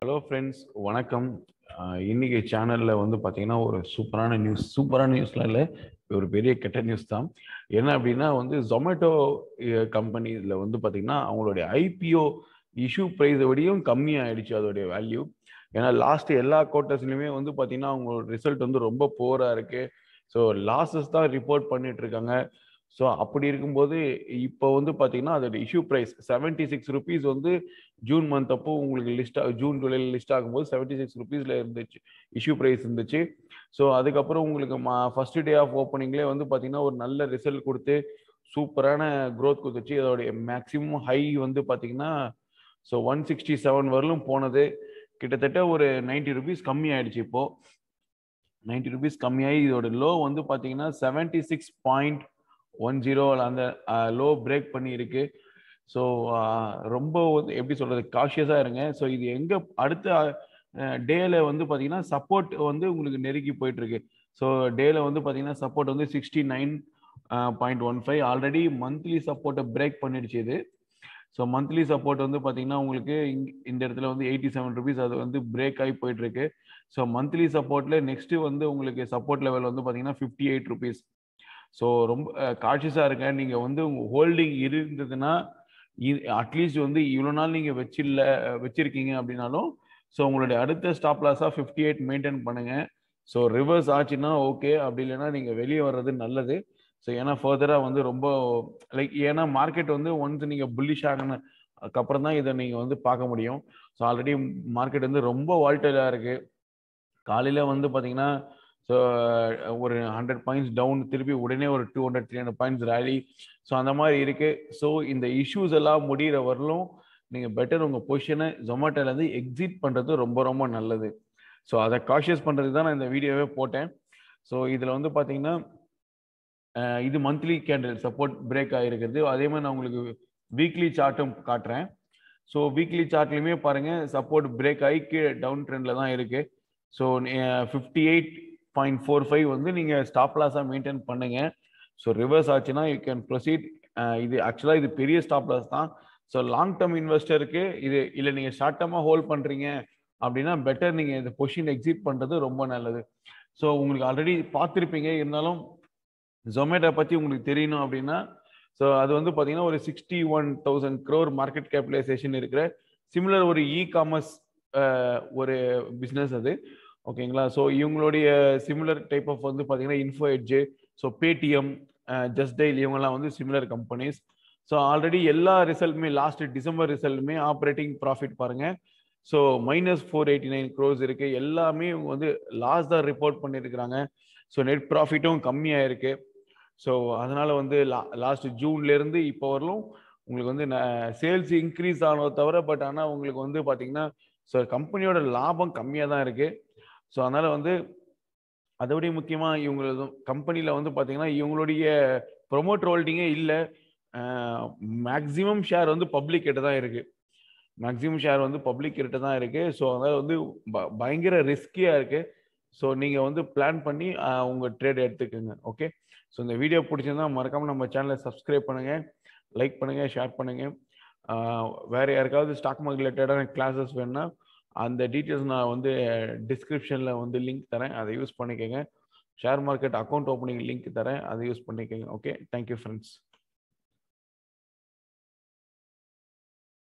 hello friends வணக்கம் ஆஹ் இன்னைக்கு சேனல்ல வந்து பாத்தீங்கன்னா ஒரு சூப்பரான நியூஸ் சூப்பரான நியூஸ்லாம் இல்லை ஒரு பெரிய கெட்ட நியூஸ் தான் என்ன அப்படின்னா வந்து ஜொமேட்டோ கம்பெனில வந்து பாத்தீங்கன்னா அவங்களுடைய ஐபிஓ இஷ்யூ ப்ரைஸ் விடையும் கம்மியாயிடுச்சு அதோடைய வேல்யூ ஏன்னா லாஸ்ட் எல்லா குவார்ட்டர்ஸ்லையுமே வந்து பாத்தீங்கன்னா அவங்களோட ரிசல்ட் வந்து ரொம்ப போரா இருக்கு ஸோ லாசஸ் தான் ரிப்போர்ட் பண்ணிட்டு இருக்காங்க ஸோ அப்படி இருக்கும்போது இப்போ வந்து பார்த்தீங்கன்னா அதோட issue price seventy six rupees வந்து ஜூன் மந்த் அப்போ உங்களுக்கு லிஸ்ட் ஜூன் ஜூலைல லிஸ்ட் ஆகும்போது செவன்டி சிக்ஸ் ருபீஸில் இருந்துச்சு இஷ்யூ ப்ரைஸ் இருந்துச்சு ஸோ அதுக்கப்புறம் உங்களுக்கு மா ஃபர்ஸ்ட் டே ஆஃப் ஓப்பனிங்லேயே வந்து பார்த்தீங்கன்னா ஒரு நல்ல ரிசல்ட் கொடுத்து சூப்பரான க்ரோத் கொடுத்துச்சு அதோடைய மேக்ஸிமம் ஹை வந்து பார்த்தீங்கன்னா ஸோ ஒன் சிக்ஸ்டி செவன் வரலும் போனது கிட்டத்தட்ட ஒரு நைன்டி ருபீஸ் கம்மி ஆயிடுச்சு இப்போ நைன்டி ருபீஸ் கம்மியாகி இதோட லோ வந்து பார்த்தீங்கன்னா seventy six point one zero அந்த லோ பிரேக் பண்ணியிருக்கு ஸோ ரொம்ப வந்து எப்படி சொல்றது காஷியஸாக இருங்க ஸோ இது எங்கே அடுத்த டேல வந்து பார்த்தீங்கன்னா சப்போர்ட் வந்து உங்களுக்கு நெருக்கி போயிட்டு இருக்கு ஸோ டேல வந்து பார்த்தீங்கன்னா சப்போர்ட் வந்து sixty nine point one five already monthly சப்போர்ட்டை பிரேக் பண்ணிடுச்சு இது ஸோ மந்த்லி சப்போர்ட் வந்து பார்த்தீங்கன்னா உங்களுக்கு இந்த இடத்துல வந்து எயிட்டி செவன் ருபீஸ் அது வந்து பிரேக் ஆகி போயிட்டு இருக்கு ஸோ மந்த்லி சப்போர்ட்ல நெக்ஸ்ட் வந்து உங்களுக்கு சப்போர்ட் லெவல் வந்து பார்த்தீங்கன்னா ஃபிஃப்டி எயிட் ருபீஸ் ஸோ ரொம்ப கான்ஷியஸாக இருங்க நீங்கள் வந்து உங்கள் ஹோல்டிங் இருந்ததுன்னா அட்லீஸ்ட் வந்து இவ்வளோ நாள் நீங்கள் வச்சில்ல வச்சிருக்கீங்க அப்படின்னாலும் ஸோ உங்களுடைய அடுத்த ஸ்டாப் லாஸாக ஃபிஃப்டி எயிட் மெயின்டைன் பண்ணுங்க ஸோ ரிவர்ஸ் ஆச்சுன்னா ஓகே அப்படி இல்லைன்னா நீங்கள் வெளியே வர்றது நல்லது ஸோ ஏன்னா ஃபர்தராக வந்து ரொம்ப லைக் ஏன்னா மார்க்கெட் வந்து ஒன்ஸ் நீங்கள் புல்லிஷ் ஆகின அதுக்கப்புறம் தான் இதை நீங்கள் வந்து பார்க்க முடியும் ஸோ ஆல்ரெடி மார்க்கெட் வந்து ரொம்ப வால்டலாக இருக்குது காலையில் வந்து பார்த்தீங்கன்னா ஸோ ஒரு ஹண்ட்ரட் பாயிண்ட்ஸ் டவுன் திருப்பி உடனே ஒரு two hundred three hundred points rally so அந்த மாதிரி இருக்கு ஸோ இந்த இஷ்யூஸ் எல்லாம் முடிகிற வரலும் நீங்கள் பெட்டர் உங்கள் பொசிஷனை ஜொமேட்டோலேருந்து எக்ஸிட் பண்ணுறது ரொம்ப ரொம்ப நல்லது ஸோ அதை காஷியஸ் பண்ணுறதுக்கு தான் நான் இந்த வீடியோவே போட்டேன் ஸோ இதில் வந்து பார்த்தீங்கன்னா இது மந்த்லி கேண்டில் சப்போர்ட் பிரேக் ஆகிருக்கிறது அதே மாதிரி நான் உங்களுக்கு வீக்லி சார்ட்டும் காட்டுறேன் ஸோ வீக்லி சார்ட்லையுமே பாருங்கள் சப்போர்ட் பிரேக் ஆகி கீழே டவுன் ட்ரெண்டில் தான் இருக்குது so fifty eight point four five வந்து நீங்கள் ஸ்டாப் லாஸாக மெயின்டைன் பண்ணுங்க ஸோ ரிவர்ஸ் ஆச்சுன்னா யூ கேன் ப்ரொசீட் இது ஆக்சுவலாக இது பெரிய ஸ்டாப் லாஸ் தான் ஸோ லாங் டேர்ம் இன்வெஸ்டருக்கு இது இல்லை நீங்கள் ஷார்ட் டேர்மாக ஹோல்ட் பண்ணுறீங்க அப்படின்னா பெட்டர் நீங்கள் இந்த பொசிஷன் எக்ஸிட் பண்ணுறது ரொம்ப நல்லது ஸோ உங்களுக்கு ஆல்ரெடி பார்த்துருப்பீங்க இருந்தாலும் ஜொமேட்டோ பற்றி உங்களுக்கு தெரியணும் அப்படின்னா ஸோ அது வந்து பார்த்தீங்கன்னா ஒரு sixty one thousand crore market capitalization இருக்கிற சிமிலர் ஒரு இ காமர்ஸ் ஒரு பிஸ்னஸ் அது ஓகேங்களா ஸோ இவங்களுடைய சிமிலர் டைப் ஆஃப் வந்து பார்த்தீங்கன்னா Info Edge so Paytm just டைல் இவங்கெல்லாம் வந்து சிமிலர் கம்பெனிஸ் ஸோ ஆல்ரெடி எல்லா ரிசல்ட்டுமே லாஸ்ட் டிசம்பர் ரிசல்ட்டுமே ஆப்ரேட்டிங் ப்ராஃபிட் பாருங்க so minus four eighty nine crores இருக்கு எல்லாமே இவங்க வந்து லாஸ்ட் தான் ரிப்போர்ட் பண்ணியிருக்கிறாங்க ஸோ நெட் ப்ராஃபிட்டும் கம்மியாக இருக்கு ஸோ அதனால வந்து லா லாஸ்ட் ஜூன்லேருந்து இப்போ வரலும் உங்களுக்கு வந்து சேல்ஸ் இன்க்ரீஸ் ஆனதை தவிர பட் ஆனால் உங்களுக்கு வந்து பார்த்தீங்கன்னா ஸோ கம்பெனியோட லாபம் கம்மியாக தான் இருக்குது ஸோ அதனால் வந்து அதை விட முக்கியமாக இவங்களது கம்பெனியில் வந்து பார்த்தீங்கன்னா இவங்களுடைய ப்ரொமோட் ஹோல்டிங்கே இல்லை மேக்ஸிமம் ஷேர் வந்து பப்ளிக் கிட்ட தான் இருக்குது மேக்ஸிமம் ஷேர் வந்து பப்ளிக் கிட்ட தான் இருக்குது ஸோ அதனால் வந்து பயங்கர ரிஸ்கியாக இருக்குது ஸோ நீங்கள் வந்து பிளான் பண்ணி உங்கள் ட்ரேட் எடுத்துக்கோங்க ஓகே ஸோ இந்த வீடியோ பிடிச்சிருந்தா மறக்காமல் நம்ம சேனலை சப்ஸ்கிரைப் பண்ணுங்கள் லைக் பண்ணுங்கள் ஷேர் பண்ணுங்கள் வேறு யாருக்காவது ஸ்டாக் மார்க்கெட் ரிலேட்டடான கிளாஸஸ் வேணுன்னா அந்த டீட்டெயில்ஸ் நான் வந்து டிஸ்கிரிப்ஷனில் வந்து லிங்க் தரேன் அதை யூஸ் பண்ணிக்கோங்க share market account opening link தரேன் அதை யூஸ் பண்ணிக்கோங்க ஓகே தேங்க்யூ ஃப்ரெண்ட்ஸ்